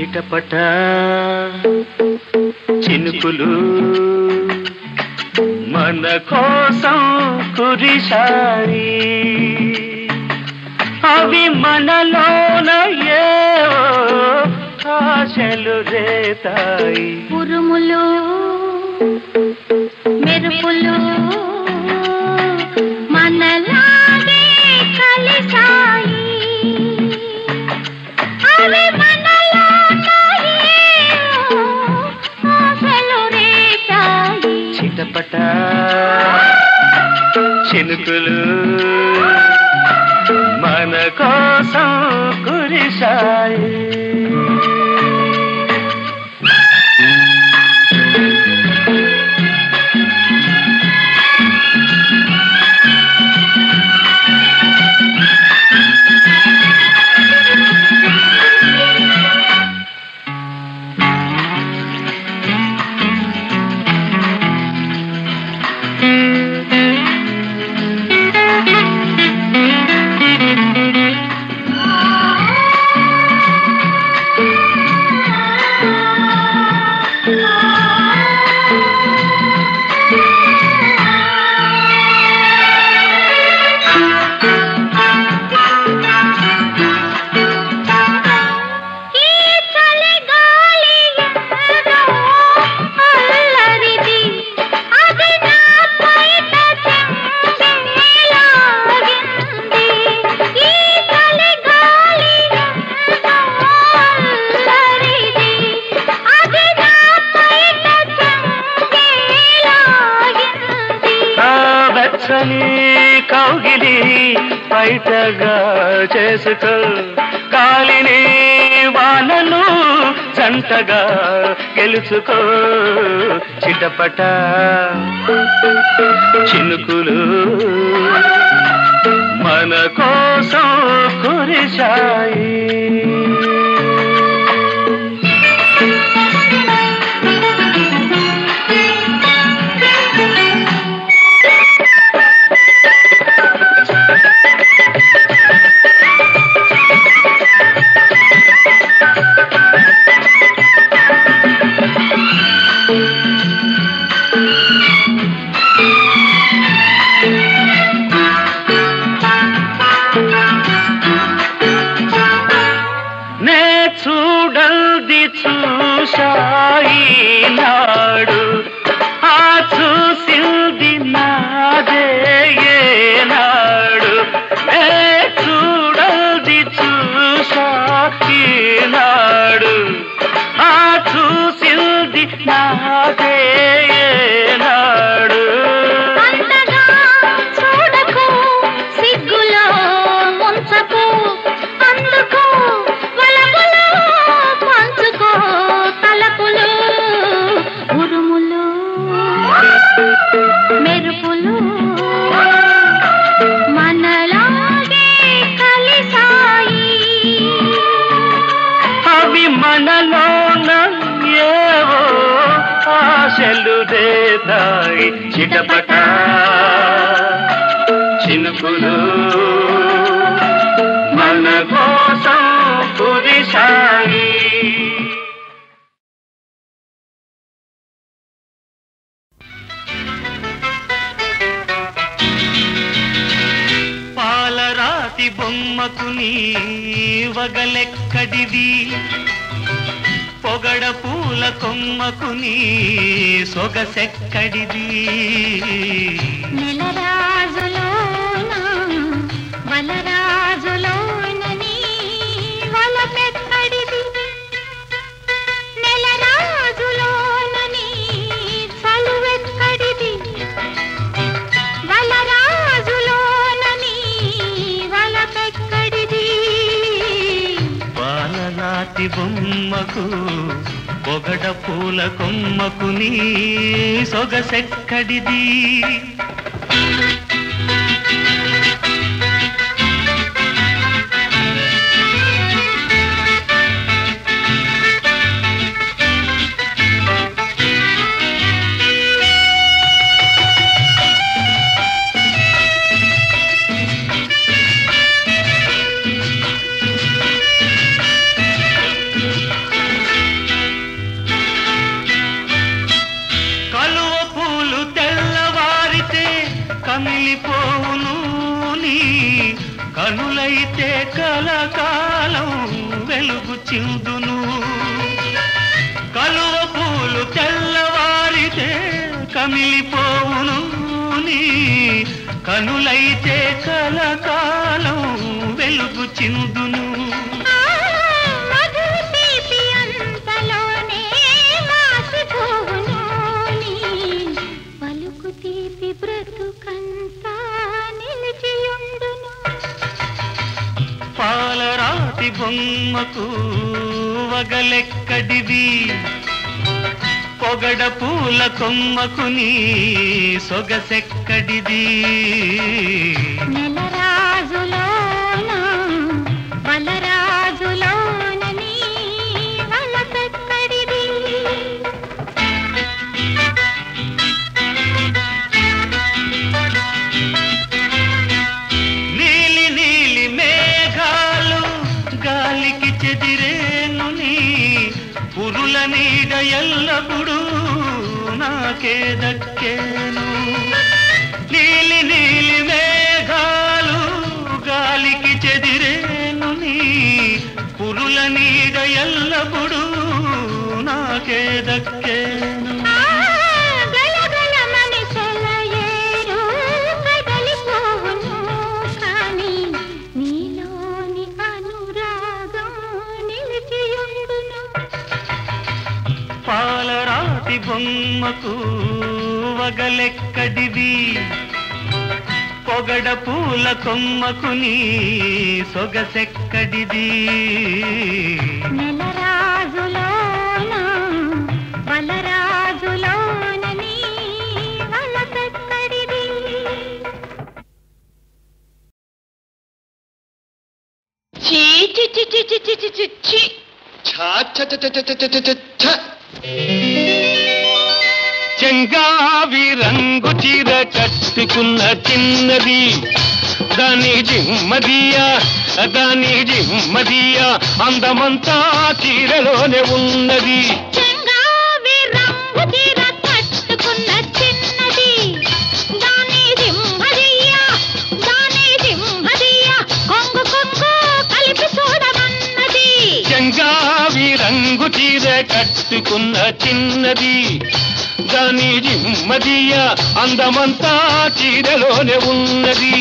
చిటపట చినుకులు మన కోసం కురిశాయి అవి మనలోన ఏవో ఆశలు రేతాయి ఉరుములు మెరుపులు మనలాగే కలిసాయి అవి మనలో ఆశలు రేటాయి చిటపట చినుకులు మన కోసం కురిశాయి ఈ చలి గాలి ఎంతో అల్లరిది అది నాపైట చెంగేలాగింది ఈ చలి గాలి ఎంతో అల్లరిది అది నాపైట చెంగేలాగింది ఆ వెచ్చని కౌగిలి బయటగా చేసుకో కాలిని వానను జంటగా గెలుచుకో చిటపట చినుకులు మన కోసం కురిశాయి నే చూడల్ది చూశాయి నాడు ఆ చూసింది నాదే ఏనాడు నే చూడల్ది చూశాయి నాడు ఆ చూసింది నాదే ఏనాడు అంతగా చూడకు సిగ్గులో ముంచకు అందుకు వలపులు పంచుకో తలపులు ఉరుములు మెరుపులు మనలాగే కలిసాయి అవి మనలోన ఏవో ఆశలు రేతాయి చిటపట చినుకులు మన కోసం కురిశాయి పాలరాతి బొమ్మకు నీ వగలెక్కడిది పొగడ పూల కొమ్మకు నీ సొగసెక్కడిది నెలరాజులోన వలరాజులోన నీ వలపెక్కడిది నెలరాజులోన నీ చలువెక్కడిది వలరాజులోన నీ వలపెక్కడిది పాలరాతి బొమ్మకు పొగడ పూల కొమ్మకు నీ సొగసెక్కడిది కలకాలం వెలుగు చిందును కలువ పూలు తెల్లవారితే కమిలిపోవును నీ కనులైతే కలకాలం వెలుగు చిందును ఆ మధుర తీపి అంతలోనే మాసిపోవును నీ పలుకు తీపి బ్రతుకంతా నిలిచియుండును పాలరాతి బొమ్మకు వగలెక్కడివి పొగడ పూల కొమ్మకు నీ సొగసెక్కడిది నెల రాజులోన బలరాజులోన నీ వలసెక్కడిది నీలి నీలి మేఘాలు గాలికి చెదిరేను నీ పురుల నీడ ఎల్లప్పుడు నాకే దక్కేను నీలి నీలి మేఘాలు గాలికి చెదిరేను నీ పురుల నీడ ఎల్లప్పుడు నాకే దక్కేను ఆ గలగలమని సెలయేరు కదలిపోవును కానీ నీలోని అనురాగం నిలిచియుండును పాలరాతి బొమ్మకు వగలెక్కడివి పొగడ పూల కొమ్మకు నీ సొగసెక్కడిది నెల రాజులోన బలరాజులోన నీ వలసెక్కడిది చీ చి చి చి చి చి చి చి చి ఛ ఛ ఛ ఛ ఛ ఛ ఛ ఛ చెంగావి రంగు చీర కట్టుకున్న చిన్నది దాని జిమ్మదియా దాని జిమ్మదియా అందమంతా చీరలోనే ఉన్నది చెంగావి రంగు చీర కట్టుకున్న చిన్నది దాని సింహదియ్య దాని సింహదియ్య కొంగు కొంగు కలిపి చూడమన్నది చెంగావి రంగు చీర కట్టుకున్న చిన్నది దాని జిమ్మదియ అందమంతా చీరలోనే ఉన్నది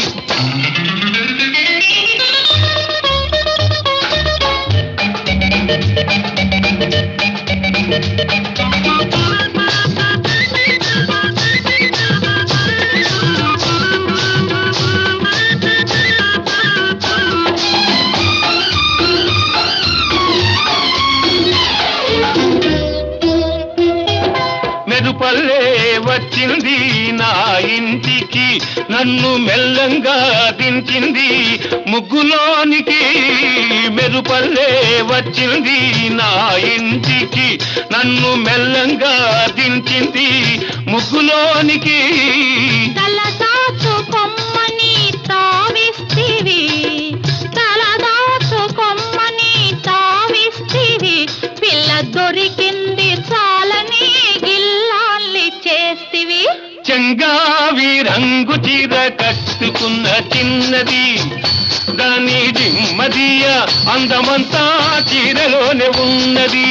మెరుపల్లే వచ్చింది నా ఇంటికి నన్ను మెల్లంగా దించింది ముగ్గులోనికి మెరుపల్లే వచ్చింది నా ఇంటికి నన్ను మెల్లంగా దించింది ముగ్గులోనికి తలదాచు కొమ్మని తావిస్తివి తలదాచు కొమ్మని తావిస్తివి పిల్ల దొరికింది చాలని గిల్లాల్ని చేస్తివి చెంగావి రంగు చీర కట్టుకున్న చిన్నది దాని జిమ్మదియ అందమంతా చీరలోనే ఉన్నది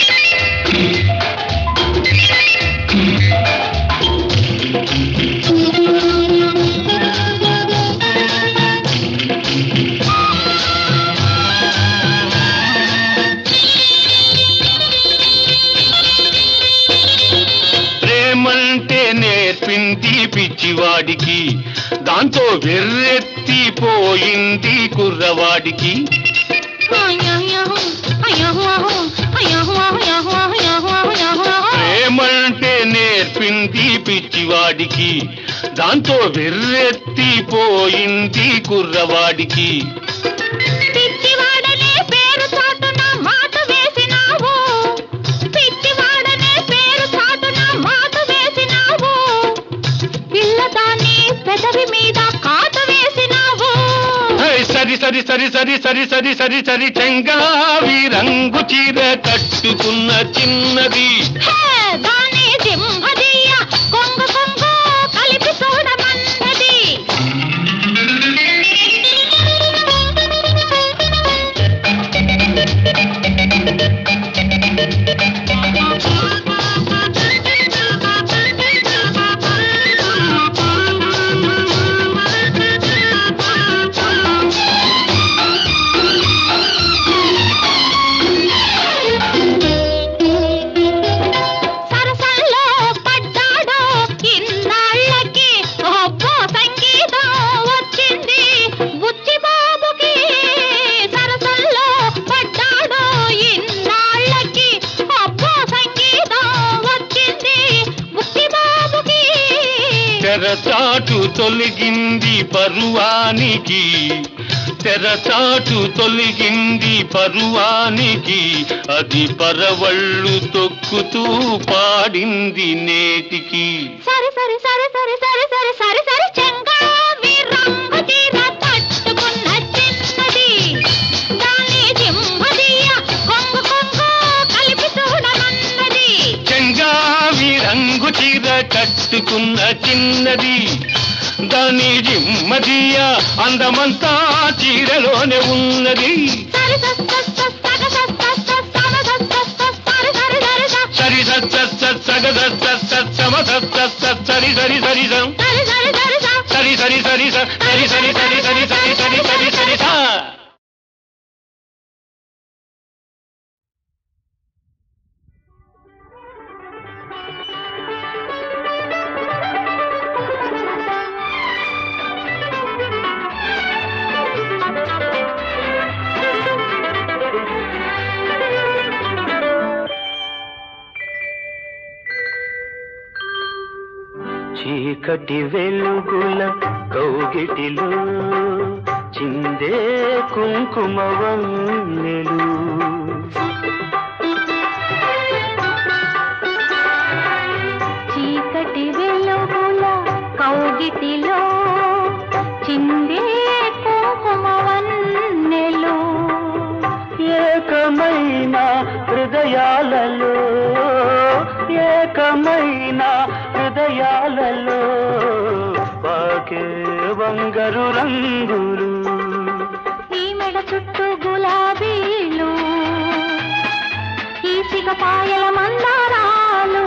ప్రేమంటే నేర్పింది పిచ్చివాడికి దాంతో వెర్రెత్తి పోయింది కుర్రవాడికి ప్రేమంటే నేర్పింది పిచ్చివాడికి దాంతో వెర్రెత్తి పోయింది కుర్రవాడికి పిచ్చివాడనే పేరు చాటున మాట వేసినావు పిచ్చివాడనే పేరు చాటున మాట వేసినావు పిల్లదాన్ని పెదవి మీద కాటు వేసినావు హే, సరి సరి సరి సరి సరి సరి సరి సరి చెంగావి రంగు చీర కట్టుకున్న చిన్నది హే, దాని సింహదియ్య కొంగు కొంగు కలిపి చూడమన్నది తెరచాటు తొలగింది పరువానికి తెరచాటు తొలగింది పరువానికి అది పరవళ్ళు తొక్కుతూ పాడింది నేటికి సరి సరి సరి సరి సరి సరి సరి సరి చెంగావి రంగు చీర తట్టుకున్న చిన్నది దాని జింహదియ కొంగు కొంగు కలిపి చూడమన్నది చెంగావి రంగు చీర కట్టుకున్న చిన్నది దాని జిమ్మదియ అందమంతా చీరలోనే ఉన్నది సరి సస్ సస్ సస్ సగ సస్ సస్ సస్ సమ సస్ సస్ సస్ సరి సరి సరి స సరి సత్ సత్ సత్ సగ సత్ సత్ సత్ సమ సత్ సత్ సత్ సరి సరి సరి సం సరి సరి సరి స సరి సరి సరి స సరి సరి సరి సరి సరి సరి సరి సరి సా చీకటి వెలుగుల కౌగిటిలో చిందే కుంకుమ వన్నెలు చీకటి వెలుగుల కౌగిటిలో చిందే కుంకుమ వన్నెలు ఏకమైన హృదయాలలో ఏకమైన హృదయాలలో పాకే బంగారు రంగులు ఈ మెడ చుట్టూ గులాబీలు ఈ సిగపాయల మందారాలు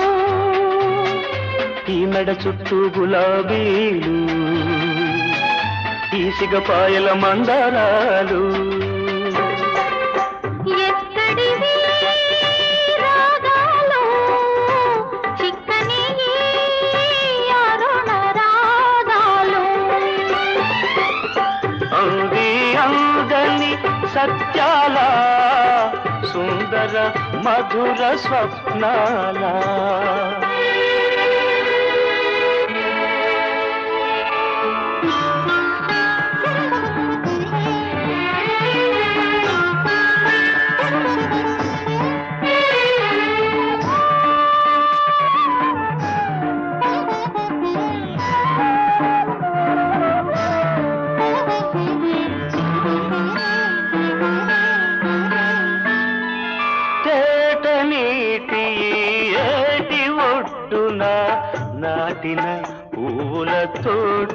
ఈ మెడ చుట్టూ గులాబీలు ఈ సిగపాయల మందారాలు ఎక్కడివి రాగాలు చిక్కని ఈ అరుణ రాగాలు అంది అందని సత్యాల సుందర మధుర స్వప్నాల తేట నీటి ఏటి ఒడ్డున నాటిన పూల తోట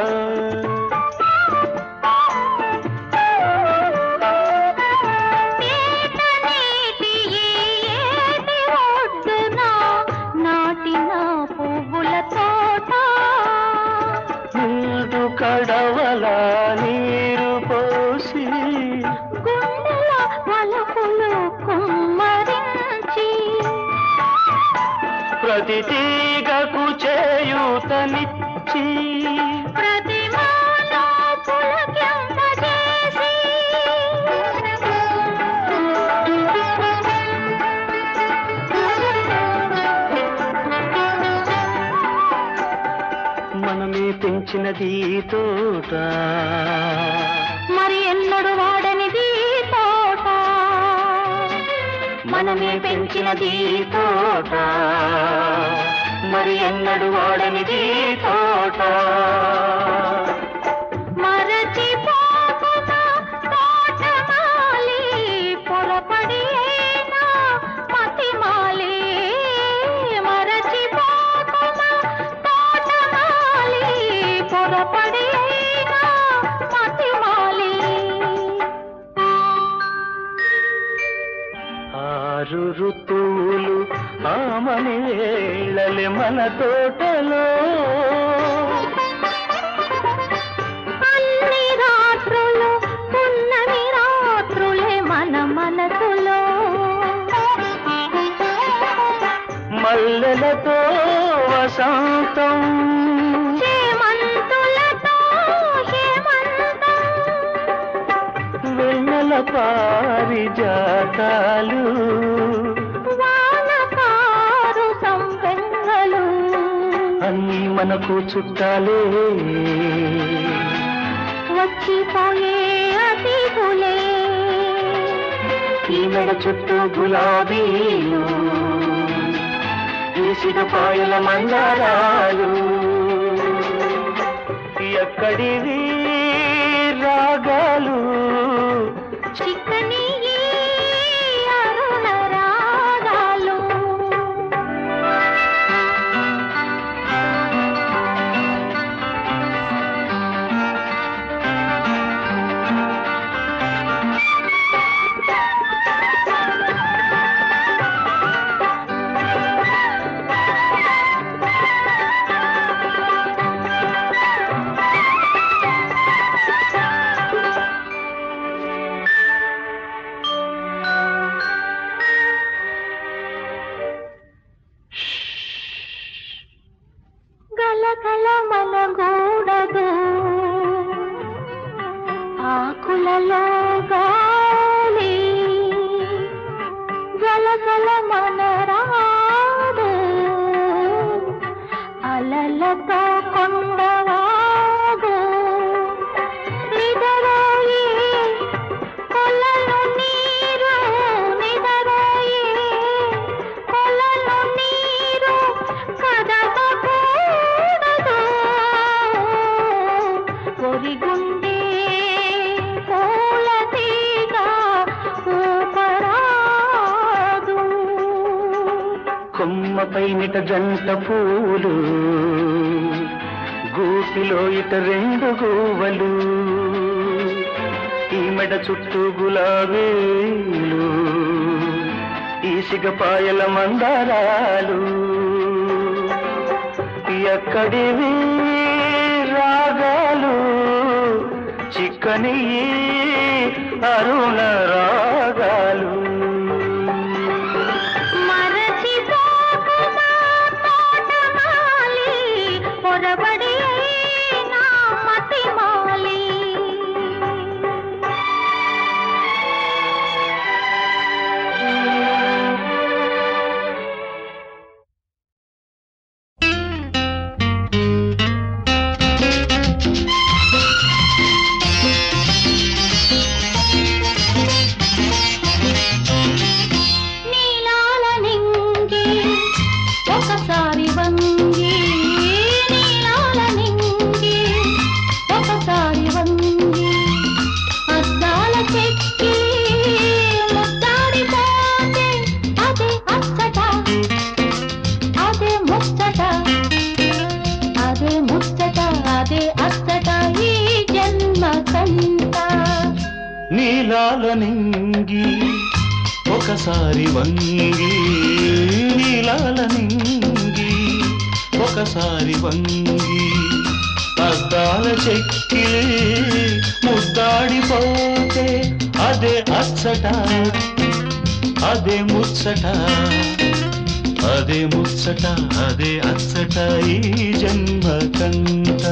తేట నీటి ఈ ఏటి ఒడ్డున నాటిన పువ్వుల తోట ముందు కడవల నీరు పోసి గుండెల వలపులు కుమ్మరించి ప్రతి తీగకు చేయూతనిచ్చి ప్రతిమాలో పులకింపజేసి మనమే పెంచినది ఈ తోట మరి ఎన్నడు వాడనిది తోట మనమే పెంచినది ఈ తోట మరి ఎన్నడు వాడనిది ఈ తోట మరచిపోకున తోటమాలి పొరపడి అయినా మతిమాలి మరచిపోకున తోటమాలి పొరపడి అయినా మతిమాలి ఆరు ఋతువులు ఆమని వేళలే మన తోటలో అన్ని రాత్రులు పున్నమి రాత్రులే మన మనసులో మల్లెలతో వసంతం చేమంతులతో హేమంతం వెన్నెల పారిజాతాలు వానకారు సంపెంగలు అన్నీ మనకు చుట్టాలే వచ్చిపోయే అతిథులే ఈ మెడ చుట్టూ గులాబీలు విసిగ పాయల మందారాలు ఎక్కడివి రాగాలు చిక్కని ఈ అరుణ రాగాలు గలగల మనగూడదు ఆకులలో గాలి గలగల మనరాడు అలలతో కొండవాడు నిదరాయి కొలను నీరు నిదరాయి కొలను నీరు కదపకూడదు ఒరిగుండే పూల తీగ ఊపరాదు కొమ్మపై నిట జంట పూలు గూటిలో ఇట రెండు గూవలు ఈ మెడ చుట్టూ గులాబీలు ఈ సిగపాయల మందారాలు ఎక్కడివి రాగాలు చిక్కని ఈ అరుణ రాగాలు మరచిపోకుమా తోటమాలి, పొరబడి అయినా మతిమాలి. నీలాల నింగి ఒకసారి వంగి నీలాల నింగి ఒకసారి వంగి అద్దాల చెక్కి ముద్దాడిపోతే అదే అచ్చట అదే ముచ్చట అదే ముచ్చట అదే అచ్చట ఈ జన్మ కంట నీలాల నింగి ఒకసారి వంగి నీలాల నింగి ఒకసారి వంగి అద్దాల చెక్కిలి ముద్దాడిపోతే అదే అచ్చట అదే ముచ్చట అదే ముచ్చట అదే అచ్చట ఈ జన్మ కంట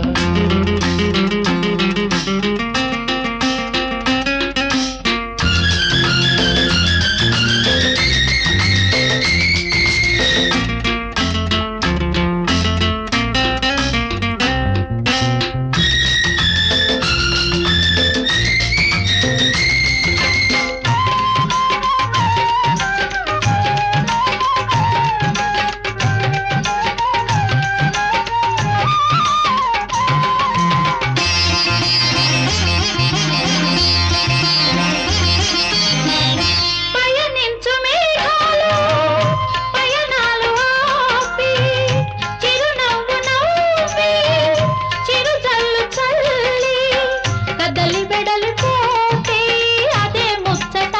పయనించు మేఘాలు పయనాలు ఆపి చిరునవ్వు నవ్వి చిరుజల్లు చల్లి కదలి వెడలి పోతే అదే ముచ్చట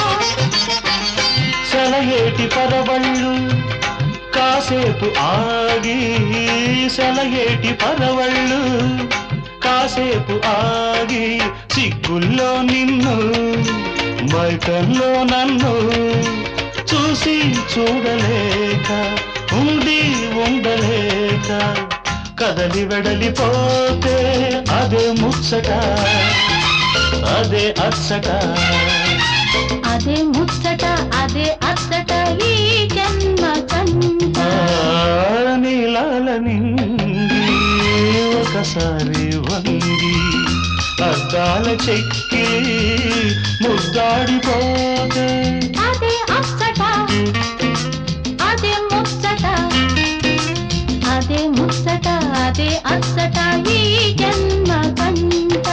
సెలయేటి పరవళ్ళు కాసేపు ఆగి సెలయేటి పరవళ్ళు కాసేపు ఆగి సిగ్గుల్లో నిన్ను మైకంలో నన్ను చూసి చూడలేక ఉండి ఉండలేక కదలి వెడలిపోతే అదే ముచ్చట అదే అచ్చట అదే ముచ్చట అదే అచ్చట ఈ జన్మ కంట ఆ, నీల నీలాల నింగి ఒకసారి వంగి అద్దాల చెక్కి ముద్దాడిపోతే అదే అచ్చట అదే ముచ్చట అదే ముచ్చట అదే అచ్చట ఈ జన్మ కంట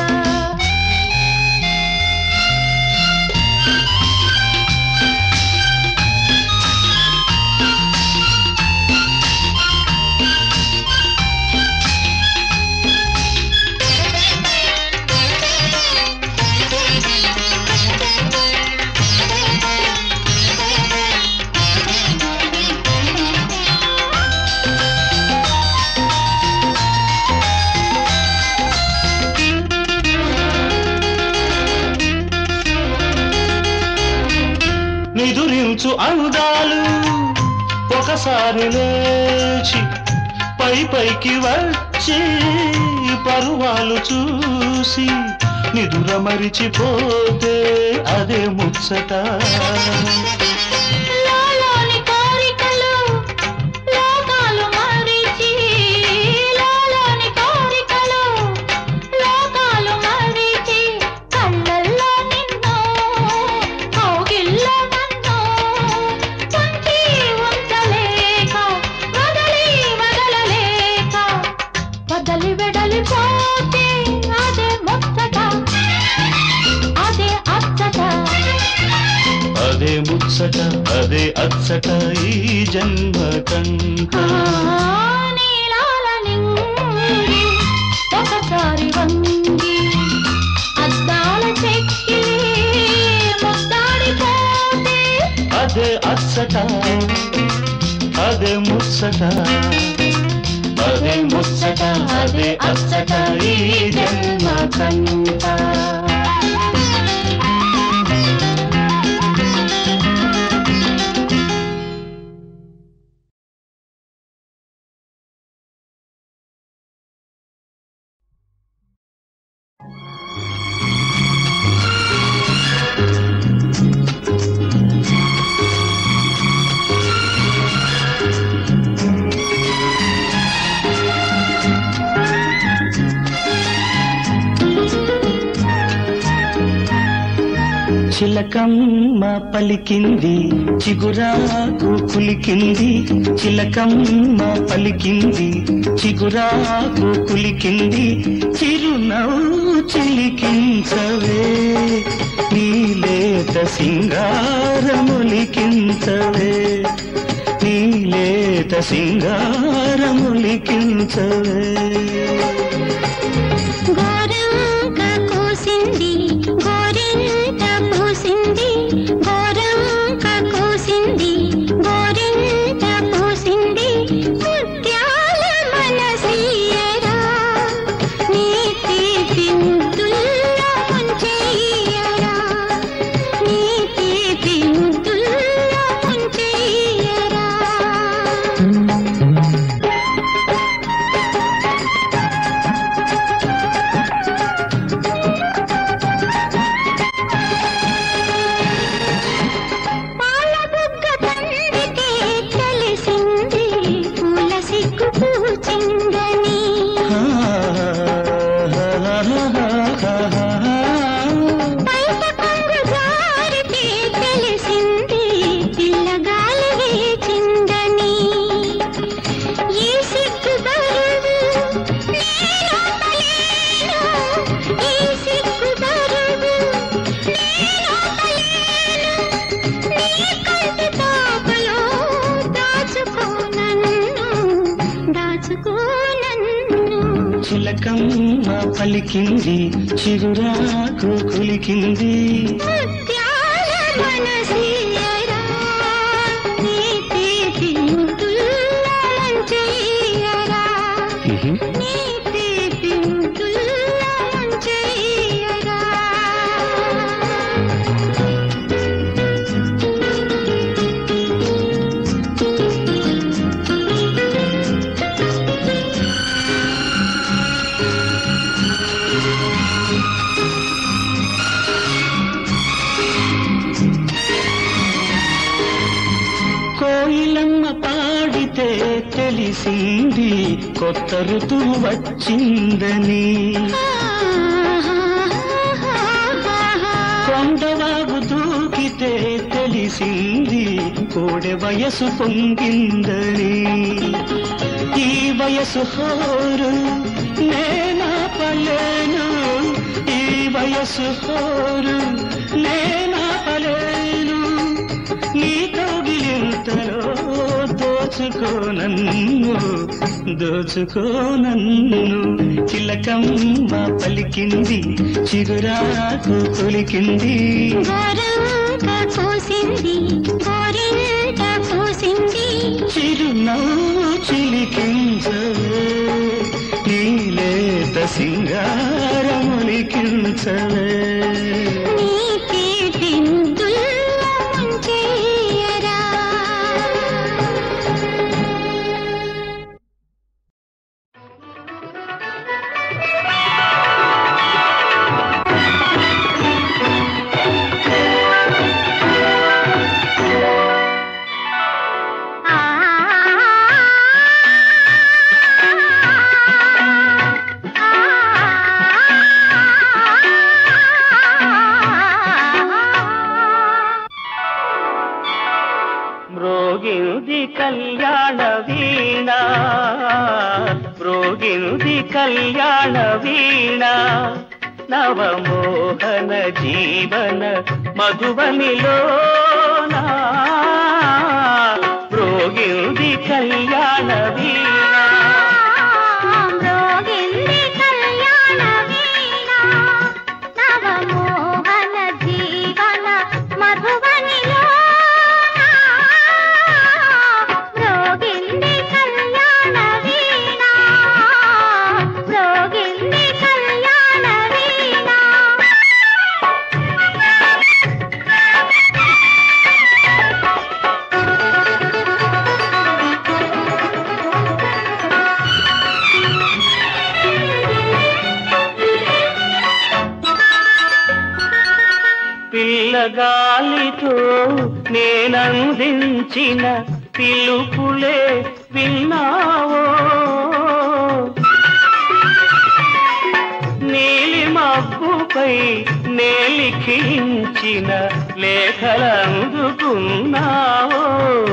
నిదురించు అందాలు ఒకసారి లేచి పై పైకి వచ్చి పరువాలు చూసి నిదుర మరిచిపోతే అదే ముచ్చట లోలోని కోరికలు లోకాలు మరిచి లోలోని కోరికలు లోకాలు మరిచి కళ్ళల్లో నిన్ను కౌగిల్లో నన్ను పంచి ఉంచలేక వదలి వదలలేక వదలి వెడలిపోతే అదే ముచ్చట అదే అచ్చట అదే ముచ్చట అదే అచ్చట ఈ జన్మ కంట నీలాల నింగి ఒకసారి వంగి అద్దాల చెక్కి ముద్దాడిపోతే అదే అచ్చట అదే ముచ్చట అదే ముచ్చట అదే అచ్చట ఈ జన్మ కంట చిలకమ్మ పలికింది చిగురాకు కులికింది చిలకమ్మ పలికింది చిగురాకు కులికింది చిరునవ్వు చిలికించవే నీలేత సింగారములికించవే నీలేత సింగారములికించవే గోరంక కోసింది గోరింట పూసింది గోరంక కోసింది గోరింట పూసింది ముత్యాల మనసీయరా నీ తీపి ముద్దుల్లో ముంచెయ్యరా నీ తీపి ముద్దుల్లో ముంచెయ్యరా పాల బుగ్గ తండ్రికి తెలిసింది పూల సిగ్గు పూచిందని బయట కొంగు జారితే తెలిసింది పిల్లగాలి వేచిందని ఈ సిగ్గు బరువు నేనోపలేను ఈ సిగ్గు బరువు నేనోపలేను నీ కంటి తాపలో దాచుకో నన్ను దాచుకో నన్ను చిలకమ్మ పలికింది చిగురాకు కులికింది ముత్యాల మనసీయరా నీ తీపి ముద్దుల్లో ముంచెయ్యరా నీ తీపి ముద్దుల్లో ముంచెయ్యరా దూకితే తెలిసింది కొత్త ఋతువు వచ్చిందని కొండవాగు దూకితే తెలిసింది కోడె వయసు పొంగిందని ఈ వయసు హోరు నేనా పలేను ఈ వయసు హోరు నేనా పలేను నీ కౌగిలింతలో దోచుకో నన్ను దోచుకో నన్ను చిలకమ్మ పలికింది చిగురాకు కొలికింది గోరంక పూసింది గోరింట పూసింది చిరునవ్వు చిలికించవే నీలేత సింగారములికించవే నీ పీటిందుల్లో ముంచెయ్యరా మ్రోగింది కళ్యాణ వీణ మ్రోగింది కళ్యాణ వీణ నవమోహన జీవన మధువనిలో మ్రోగింది కళ్యాణ వీణ మ్రోగింది కళ్యాణ వీణ నవమోహన జీవన మధువనిలో మ్రోగింది కళ్యాణ వీణ మ్రోగింది కళ్యాణ వీణ పిల్లగాలితో నేనందించిన పిలుపులే విన్నావో నీలి మబ్బుపై నేలిఖించిన లేఖలందుకున్నావో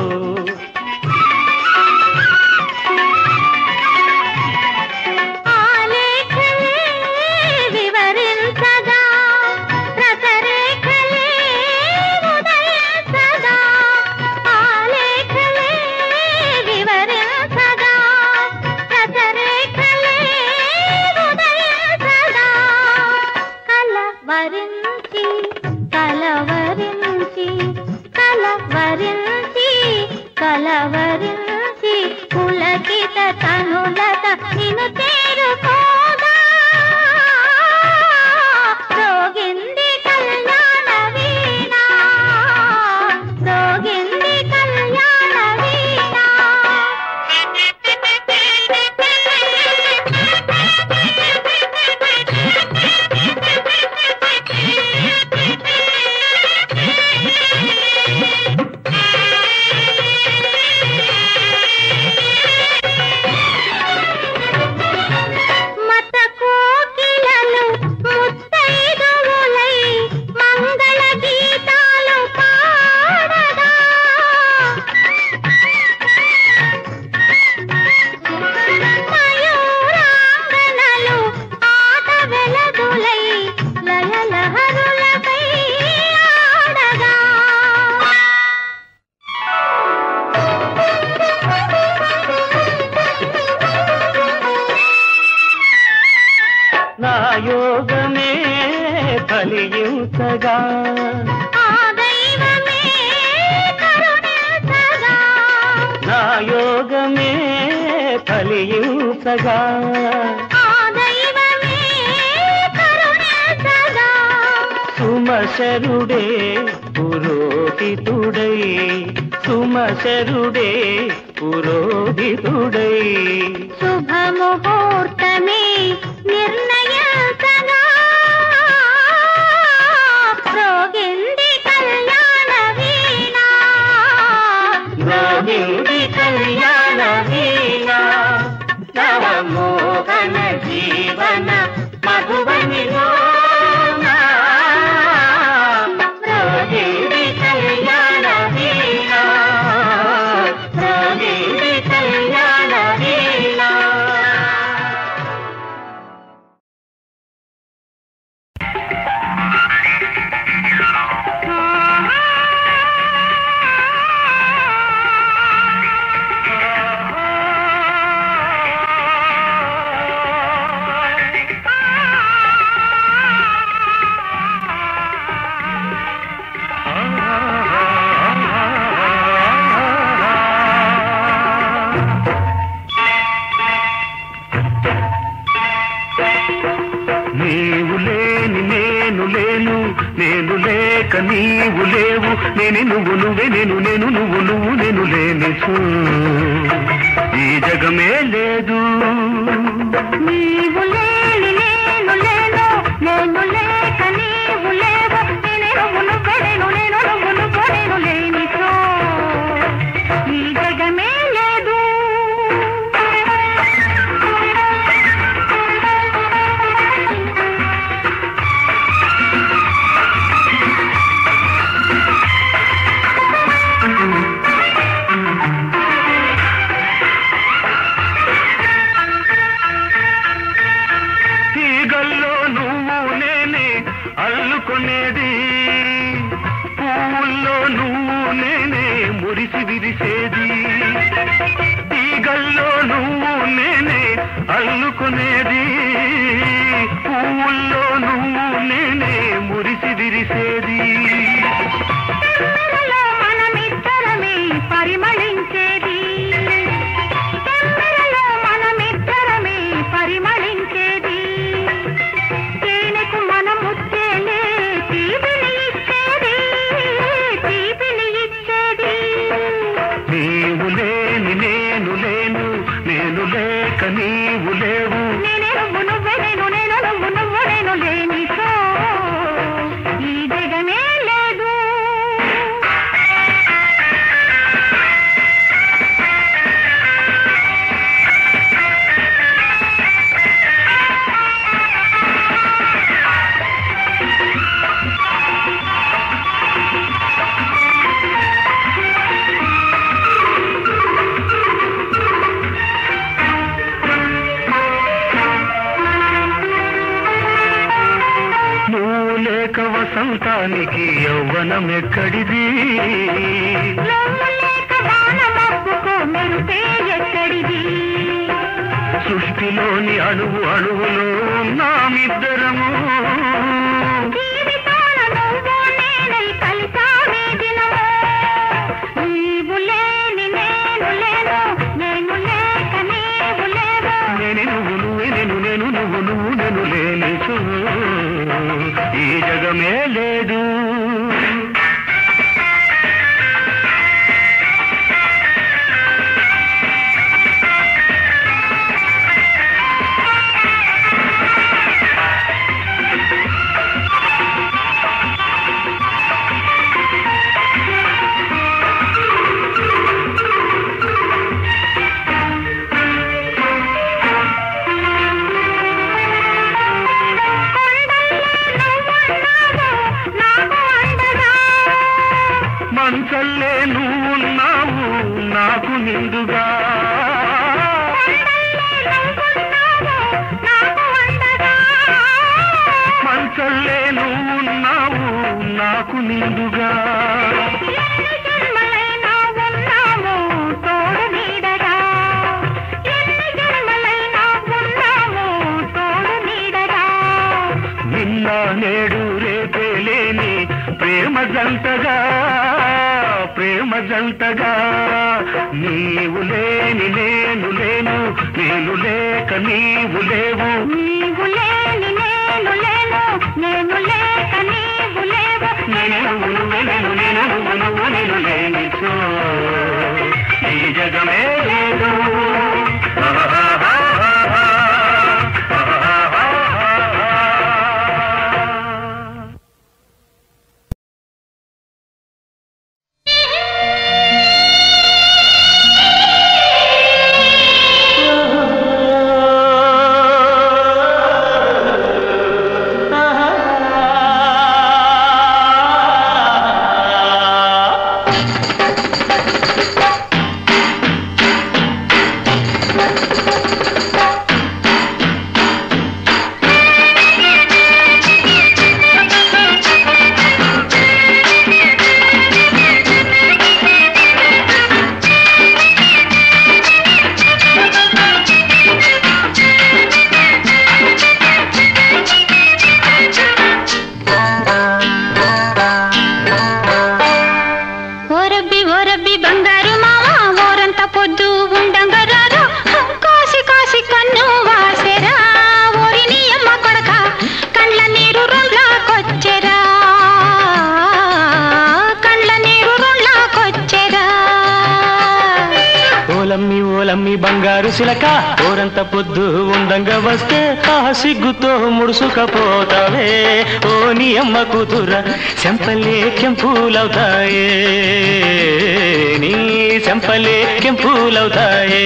ఆలేఖలే వివరించగా రసరేఖలే ఉదయించగా ఆలేఖలే వివరించగా రసరేఖలే ఉదయించగా కలవరించి కలవరించి కలవరించి కలవరించి పులకిత తనులత నిన్ను చేరుకోగా రోగింది కళ్యాణ వీణ రోగింది కళ్యాణ మత కోకిలలు ముత్తైదువులై మంగళ గీతాలు పాడగా మయూరాంగనలు ఆట వెలదులై లయలహరులకై ఆడగా నా యోగమే ఫలించగా ఆ దైవమే కరుణించగా నా యోగమే ఫలించగా ఆ దైవమే కరుణించగా సుమశరుడే పురోహితుడై సుమశరుడే పురోహితుడై శుభముహూర్తమే నిర్ణయించగా రోగింది కళ్యాణ వీణ రోగింది కళ్యాణ నీవు లేవు నేనే నువ్వు నువ్వే నేను నేను నువ్వు నువ్వు నేను లేని ఈ జగమే లేదు నీవు లేని నేను లేను నేను లేక నీవు లేవు నేనే నువ్వు నువ్వే నేను నేను నువ్వు నువ్వు నేను లేనిచో ఈ జగమే లేదు తీగల్లో నువ్వు నేనే అల్లుకునేది పువ్వుల్లో నువ్వు నేనే మురిసి విరిసేది తీగల్లో నువ్వు నేనే అల్లుకునేది పువ్వుల్లో నువ్వు నేనే మురిసి విరిసేది తెమ్మెరలో మనమిద్దరమే పరిమళించేది తెమ్మెరలో మనమిద్దరమే పరిమళించేది తేనెకు మన ముచ్చేలే తీపిని ఇచ్చేది తీపిని ఇచ్చేది నీవు లేని నేను లేను నేను లేక నీవు లేవు నేనే నువ్వు నువ్వే నేను నేను నువ్వు నువ్వు నేను లేనిచో ఈ జగమే లేదు నువ్వు లేక వసంతానికి యౌవనం ఎక్కడిది నువ్వు లేక వానమబ్బుకు మెరుపే ఎక్కడిది సృష్టిలోని అణువు అణువులో ఉన్నామిద్దరము జీవితాన నువ్వు నేనై కలిసామే దినము నీవు లేని నేను లేను నేను లేక నీవు లేవు నేనే నువ్వు నువ్వే నేను నేను నువ్వు నువ్వు నేను లేని ఈ జగమే లేదు నాకు అండగా మంచల్లే నువ్వున్నావు నాకు నిండుగా నాకు అండగా మంచల్లే నువ్వున్నావు నాకు నిండుగా ఎన్ని జన్మలైనా ఉన్నాము తోడు నీడగా ఎన్ని జన్మలైనా ఉన్నాము తోడు నీడగా నిన్న నేడు రేపే లేని ప్రేమ జంటగా ప్రేమ జంటగా నీవు లేని నేను లేను నేను లేక నీవు లేవు నీవు లేని నేను లేను నేను లేక నీవు లేవు నేను నువ్వు నువ్వే నేను నేను నువ్వు నువ్వు నేను లేని ఈ జగమే లేదు బంగారు సిలక ఓరంత పొద్దు ఉండంగా వస్తే ఆ సిగ్గుతో ముడుసుకపోతావే ఓ నీ అమ్మ కూతుర చెంపలే కెంపులవుతాయే నీ చెంపలే కెంపులవుతాయే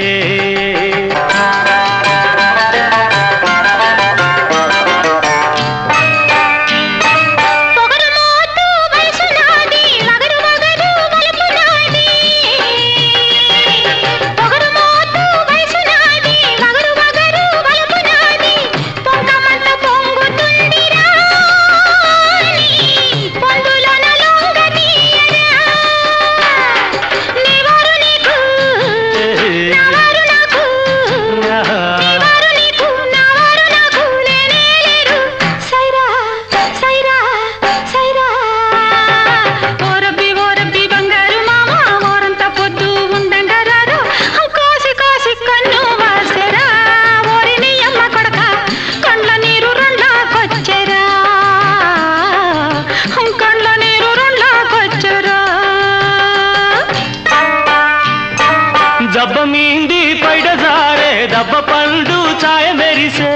పొగరు మోతు వయసు నాది మగరు మగరు వలపు నాది పొగరు మోతు వయసు నాది మగరు మగరు వలపు నాది పొంగమంత పొంగుతుందిరా పొందులోన లొంగదీయరా నీవారు నీకు నావారు నాకు నీవారు నీకు నావారు నాకు లేనే లేరు సైరా సైరా సైరా ఓ రబ్బి ఓ రబ్బి బంగారు మామ ఓరంత పొద్దు ఉండంగా రారు కాసి కాసి కన్ను వాసెరా ఓరి నీ అమ్మ కొడక కండ్ల నీరు రెండ్లాకొచ్చెరా కండ్ల నీరు రెండ్లాకొచ్చెరా జబ్బ మీంది పైడ జారే దబ్బ పండు ఛాయ మెరిసే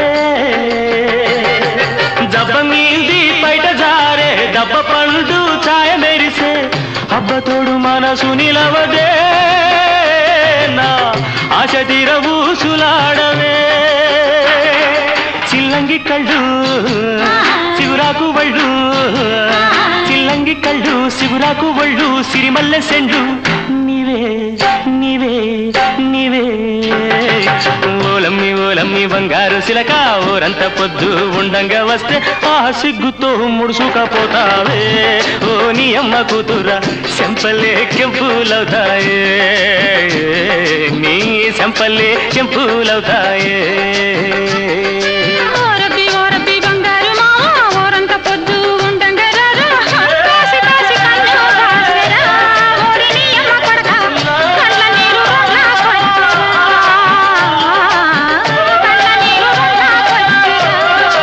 జబ్బ మీంది పైట జారే దబ్బ పండు ఛాయ మెరిసే అబ్బ తోడు మనసు నిలవదే నా ఆశ తీర ఊసులాడవే చిల్లంగి కళ్ళు చిగురాకు వళ్ళు చిల్లంగి కళ్ళు సిగురాకు ఒళ్ళు సిరిమల్లె సెండు నీవే నీవే నీవే ఓలమ్మి ఓలమ్మి బంగారు సిలక ఊరంత పొద్దు ఉండంగా వస్తే ఆ సిగ్గుతో ముడుసుకపోతావే ఓ నీ అమ్మ కూతురా చెంపలే కెంపులవుతాయే నీ చెంపలే కెంపులవుతాయే ఓ రబ్బి ఓ రబ్బి బంగారు మామ ఓరంత పొద్దు ఉండంగా రారు కాసి కాసి కన్ను వాసెరా ఓరి నీ అమ్మ కొడక కండ్ల నీరు రెండ్లాకొచ్చెరా కండ్ల నీరు రెండ్లాకొచ్చెరా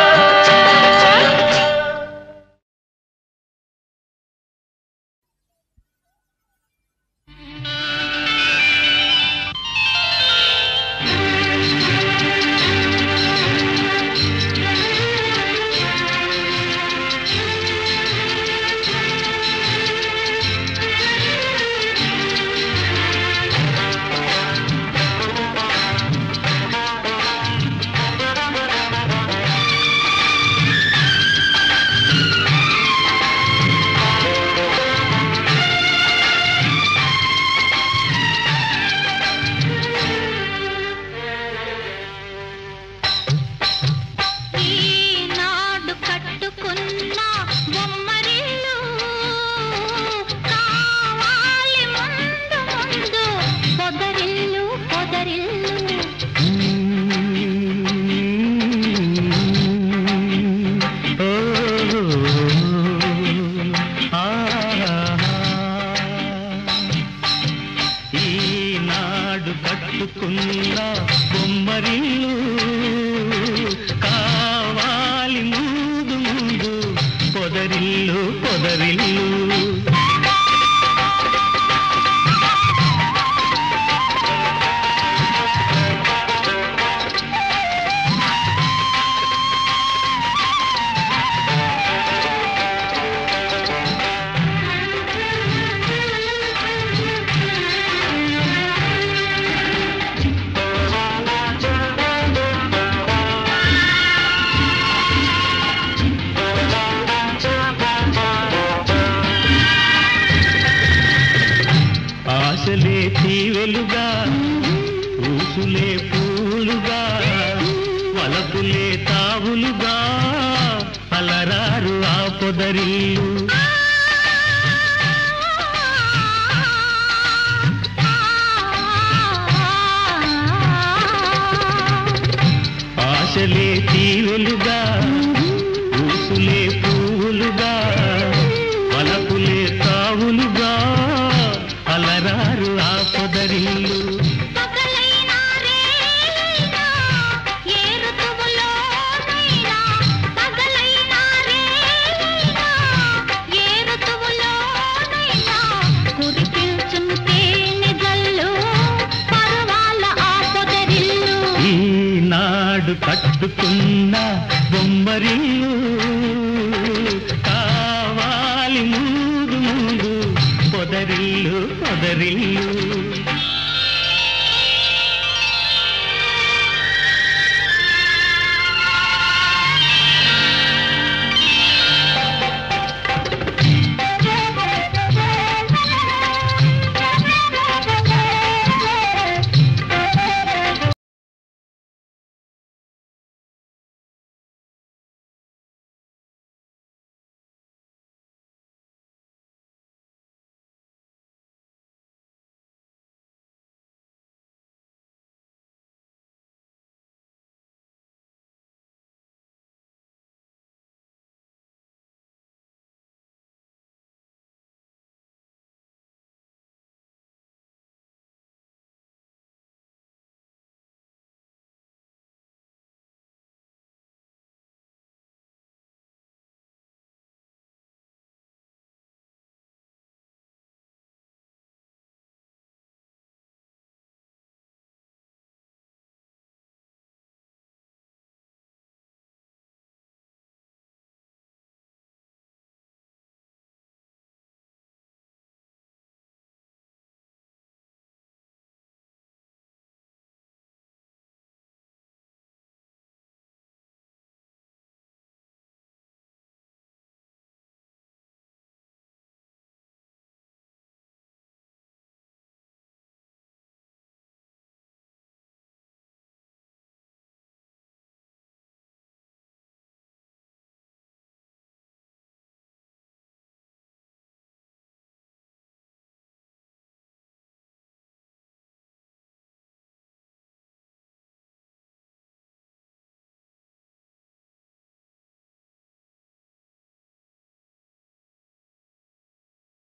ఈనాడు కట్టుకున్న బొమ్మరిల్లు కావాలి ముందు ముందు పొదరిల్లు పొదరిల్లు ఈనాడు కట్టుకున్న బొమ్మరిల్లు కావాలి ముందు ముందు పొదరిల్లు పొదరిల్లు ఆశలే తీవెలుగా ఊసులే పూలుగా వలపులే తావులుగా అలరారు ఆ పొదరిల్లు ఆశలే తీవెలుగా ఊసులే పూలుగా వలపులే తావులుగా అలరారు ఆ పొదరిల్లు పగలైనా రేయినా ఏ ఋతువులోనైనా పగలైనా రేయినా ఏ ఋతువులోనైనా కురిపించుంటే నిజల్లు పర్వాల ఆ కట్టు కట్టుకున్న బొమ్మరిల్లు కావాలి మూడు మూడు పొదరిల్లు పొదరిల్లు